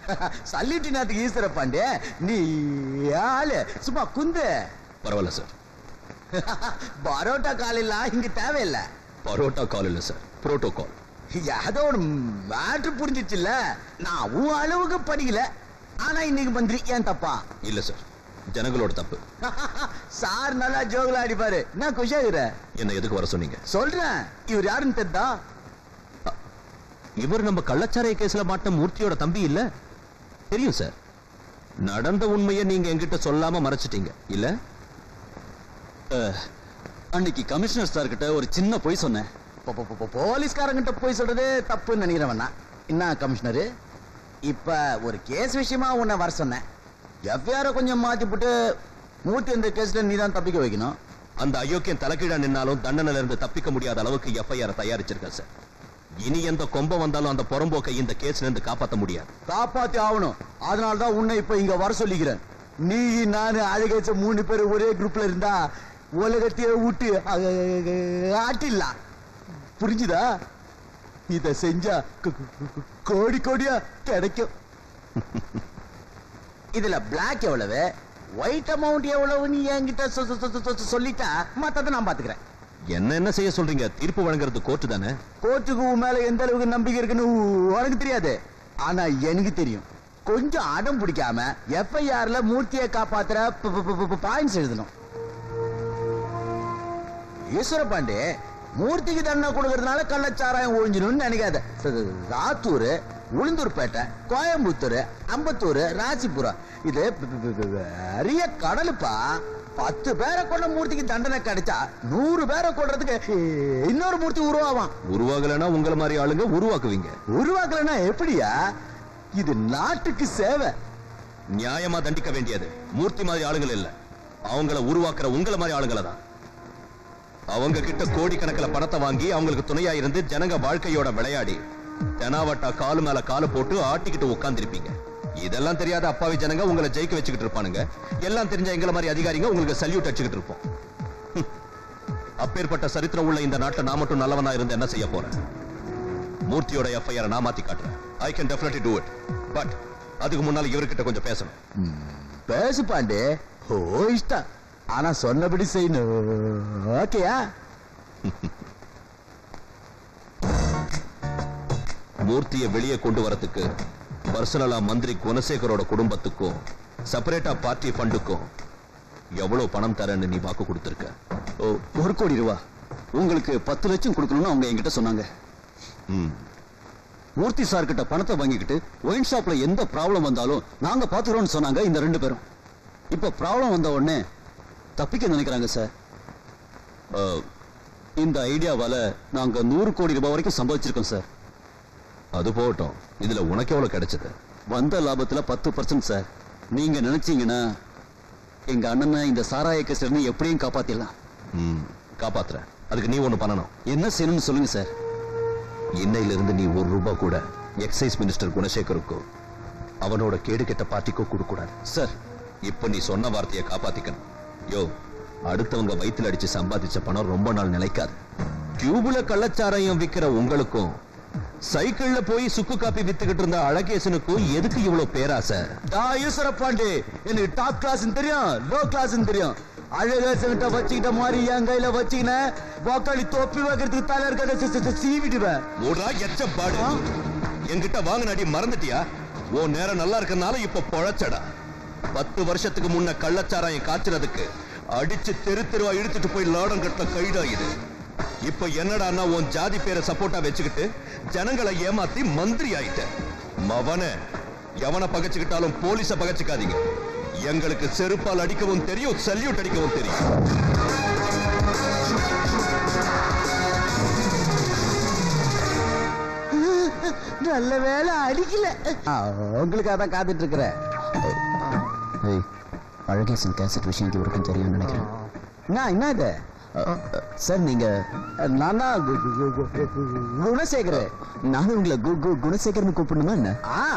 சல்லிட்டு நேரத்துக்கு ஈஸ்வர பாண்டே நீ ஆளு சும்மா குந்து பரவாயில்ல சார் பரோட்டா காலெல்லாம் இங்க தேவையில்லை பரோட்டா கால் இல்ல சார் புரோட்டோகால் ஏதோ ஒரு மேட்ரு புரிஞ்சிச்சுல்ல நான் உன் அளவுக்கு படிக்கல ஆனா இன்னைக்கு மந்திரி ஏன் தப்பா இல்ல சார் ஜனங்களோட தப்பு சார் நல்லா ஜோகுல அடிப்பாரு நான் குஷாகிற என்ன எதுக்கு வர சொன்னீங்க சொல்றேன் இவர் யாருன்னு தெரிதா இவர் நம்ம கள்ளச்சாராய கேஸ்ல மாட்டின மூர்த்தியோட தம்பி இல்ல தெரியும் சார் நடந்த உண்மையை நீங்க என்கிட்ட சொல்லாம மறைச்சிட்டீங்க இல்ல அன்னைக்கு கமிஷனர் சார் கிட்ட ஒரு சின்ன பொய் சொன்னேன் போ- போ- போ- போலீஸ்காரங்கிட்ட போய் சொல்றது தப்புன்னு நினைக்கிறவனா என்ன கமிஷனரு இப்ப ஒரு கேஸ் விஷயமா உன்னை வர சொன்னேன் எஃப்ஐஆர கொஞ்சம் மாத்தி போட்டு மூர்த்தி இந்த கேஸ்ல நீ தான் தப்பிக்க வைக்கணும் அந்த அயோக்கியன் தலைக்கீழா நின்னாலும் தண்டனையில இருந்து தப்பிக்க முடியாத அளவுக்கு எஃப்ஐஆர் தயாரிச்சிருக்கேன் சார் இனி எந்த கொம்பம் வந்தாலும் அந்த புறம்போக்கை இந்த கேஸ்ல இருந்து காப்பாத்த முடியாது காப்பாத்தி ஆகணும் அதனால தான் உன்னை இப்ப இங்க வர சொல்லிக்கிறேன் நீ நானு அழகேச்ச மூணு பேர் ஒரே குரூப்ல இருந்தா உலகத்தையே விட்டு அஹ், ஆட்டிடலாம் புரிஞ்சுதா இத செஞ்சா கு- கு- கு- கோடி கோடியா கிடைக்கும் இதுல பிளாக் எவ்வளவு ஒயிட் அமௌண்ட் எவ்வளவு நீ என்கிட்ட சொ- சொ- சொ- சொ- சொல்லிட்டா மத்தத நான் பாத்துக்கிறேன் என்ன என்ன செய்ய சொல்றீங்க தீர்ப்பு வழங்குறது கோர்ட்டு தானே கோர்ட்டுக்கு உன் மேல எந்த அளவுக்கு நம்பிக்கை இருக்குன்னு உ- உனக்கு தெரியாது ஆனா எனக்கு தெரியும் கொஞ்சம் அடம் பிடிக்காம எஃப்ஐஆர்ல மூர்த்தியை காப்பாத்துற பாயிண்ட்ஸ் எழுதணும் ஈஸ்வர பாண்டே மூர்த்திக்கு தண்டனை கொடுக்கறதுனால கள்ளச்சாராயம் ஒழிஞ்சிடும்னு நினைக்காத ச- ராத்தூர் உளுந்தூர்பேட்டை கோயம்புத்தூர் அம்பத்தூர் ராசிபுரம் இது ப- ப- ப- பெரிய கடலுப்பா பத்து பேரை கொண்ட மூர்த்திக்கு தண்டனை கிடைச்சா நூறு பேரை கொள்றதுக்கு இன்னொரு மூர்த்தி உருவாவான் உருவாகலைன்னா உங்களை மாதிரி ஆளுங்க உருவாக்குவீங்க உருவாக்கலன்னா எப்படியா இது நாட்டுக்கு சேவை நியாயமா தண்டிக்க வேண்டியது மூர்த்தி மாதிரி ஆளுங்கள் இல்ல அவங்கள உருவாக்குற உங்களை மாதிரி ஆளுங்கள தான் அவங்க கிட்ட கோடிக்கணக்கில் பணத்தை வாங்கி அவங்களுக்கு துணையா இருந்து ஜனங்க வாழ்க்கையோட விளையாடி தெனாவட்டா காலு மேல காலு போட்டு ஆட்டிக்கிட்டு உட்கார்ந்திருப்பீங்க இதெல்லாம் தெரியாத அப்பாவி ஜனங்க உங்களை ஜெயிக்க வச்சுக்கிட்டு இருப்பானுங்க எல்லாம் தெரிஞ்ச எங்களை மாதிரி அதிகாரிங்க உங்களுக்கு சல்யூட் அடிச்சுக்கிட்டு இருப்போம் ஹம். அப்பேற்பட்ட சரித்திரம் உள்ள இந்த நாட்டுல நான் மட்டும் நல்லவனா இருந்து என்ன செய்ய போறேன் மூர்த்தியோட எஃப்ஐஆர் நான் மாத்தி காட்டுறேன் I can definitely do it but அதுக்கு முன்னால இவர்கிட்ட கொஞ்சம் பேசணும் பேசு பாண்டே ஓ இஷ்டம் ஆனா சொன்னபடி செய்யணும் ஓகேயா மூர்த்தியை வெளியே கொண்டு வரதுக்கு பர்சனலா மந்திரி குணசேகரோட குடும்பத்துக்கும் செப்பரேட்டா பார்ட்டி ஃபண்டுக்கும் எவ்வளவு பணம் தரேன்னு நீ வாக்கு கொடுத்திருக்க ஓ, ஒரு கோடி ரூபா உங்களுக்கு பத்து லட்சம் கொடுக்கணும்னு அவங்க என்கிட்ட சொன்னாங்க ம். மூர்த்தி சார் கிட்ட பணத்தை வாங்கிக்கிட்டு ஒயின் ஷாப்ல எந்த ப்ராப்ளம் வந்தாலும் நாங்க பாத்துக்கிறோம்னு சொன்னாங்க இந்த ரெண்டு பேரும் இப்ப ப்ராப்ளம் வந்த உடனே தப்பிக்க நினைக்கிறாங்க சார் அஹ், இந்த ஐடியாவால நாங்க நூறு கோடி ரூபாய் வரைக்கும் சம்பாதிச்சிருக்கோம் சார் அது போகட்டும் இதுல உனக்கு எவ்வளவு கிடைச்சது வந்த லாபத்துல பத்து பர்சன்ட் சார் நீங்க நினைச்சீங்கன்னா எங்க அண்ணனை இந்த சாராய கேஸ்ல இருந்து எப்படியும் காப்பாத்திடலாம் ம், காப்பாத்துறேன் அதுக்கு நீ ஒண்ணு பண்ணணும் என்ன செய்யணும்னு சொல்லுங்க சார் இன்னையில இருந்து நீ ஒரு ரூபாய் கூட எக்ஸைஸ் மினிஸ்டர் குணசேகருக்கோ அவனோட கேடு கெட்ட பார்ட்டிக்கோ கொடுக்க கூடாது சார் இப்ப நீ சொன்ன வார்த்தையை காப்பாத்திக்கணும் யோ அடுத்தவங்க வயித்துல அடிச்சு சம்பாதிச்ச பணம் ரொம்ப நாள் நிலைக்காது டியூப்ல கள்ளச்சாராயம் விக்கிற உங்களுக்கும் சைக்கிள்ல போய் சுக்கு காப்பி வித்துக்கிட்டு இருந்த அழகேசனுக்கும் எதுக்கு இவ்வளவு பேராசை நான் ஈஸ்வர பாண்டே எனக்கு டாப் கிளாஸ் தெரியும் லோ கிளாஸ் தெரியும் அழகேசன்கிட்ட வச்சுக்கிட்ட மாதிரி என் கையில வச்சுக்கினேன் வாக்காளி தொப்பி வைக்கிறதுக்கு தலை இருக்கிறத சீவிடுவேன் மூடா எச்ச பாடு என்கிட்ட வாங்கின அடி மறந்துட்டியா உன் நேரம் நல்லா இருக்கறனால இப்ப பொழைச்சடா பத்து வருஷத்துக்கு முன்ன கள்ளச்சாராயம் காய்ச்சறதுக்கு அடிச்சு தெரு தெருவா இழுத்துட்டு போய் லாடம் கட்டின கைடா இது இப்ப என்னடான்னா உன் ஜாதி பேரை சப்போர்ட்டா வச்சுக்கிட்டு ஜனங்களை ஏமாத்தி மந்திரி ஆயிட்ட மவன எவனை பகைச்சுக்கிட்டாலும் போலீஸ பகைச்சுக்காதீங்க எங்களுக்கு செருப்பால் அடிக்கவும் தெரியும் சல்யூட் அடிக்கவும் தெரியும் நல்ல வேலை அடிக்கல உங்களுக்காக தான் காத்துட்டு இருக்கிறேன் அழகேசன் கேசட் விஷயம் இவருக்கும் தெரியும்னு நினைக்கிறேன் என்ன என்ன இது சார் நீங்க நான் தான் கு- கு- கு- கு- கு- குணசேகர் நானும் உங்களை கு கு குணசேகர்னு கூப்பிடணுமா என்ன ஆ